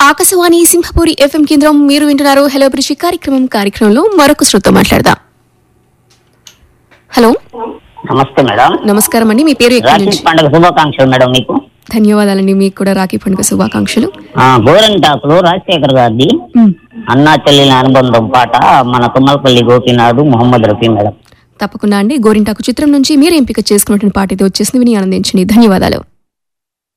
Akashvani Simhapuri FM కేంద్రం మీరు వింటున్నారు హలో అభిరుచి కార్యక్రమం కార్యక్రమంలో మరొక శ్రోత మాట్లాడదాం హలో నమస్తే మేడం నమస్కారం అండి మీ పేరు ఎక్కడి రాఖీ నుంచి పండుగ శుభాకాంక్షలు మేడం మీకు ధన్యవాదాలండి మీకు కూడా రాఖీ పండుగ శుభాకాంక్షలు ఆ, గోరంటాకులు రాజశేఖర్ గారిది మ్, అన్నా చెల్లెల అనుబంధం పాట మన తుమ్మలపల్లి గోపీనాథ్ మొహమ్మద్ రఫీ మేడం తప్పకుండా అండి గోరింటాకు చిత్రం నుంచి మీరు ఎంపిక చేసుకున్నటువంటి పాట ఇది వచ్చేసింది విని ఆనందించండి ధన్యవాదాలు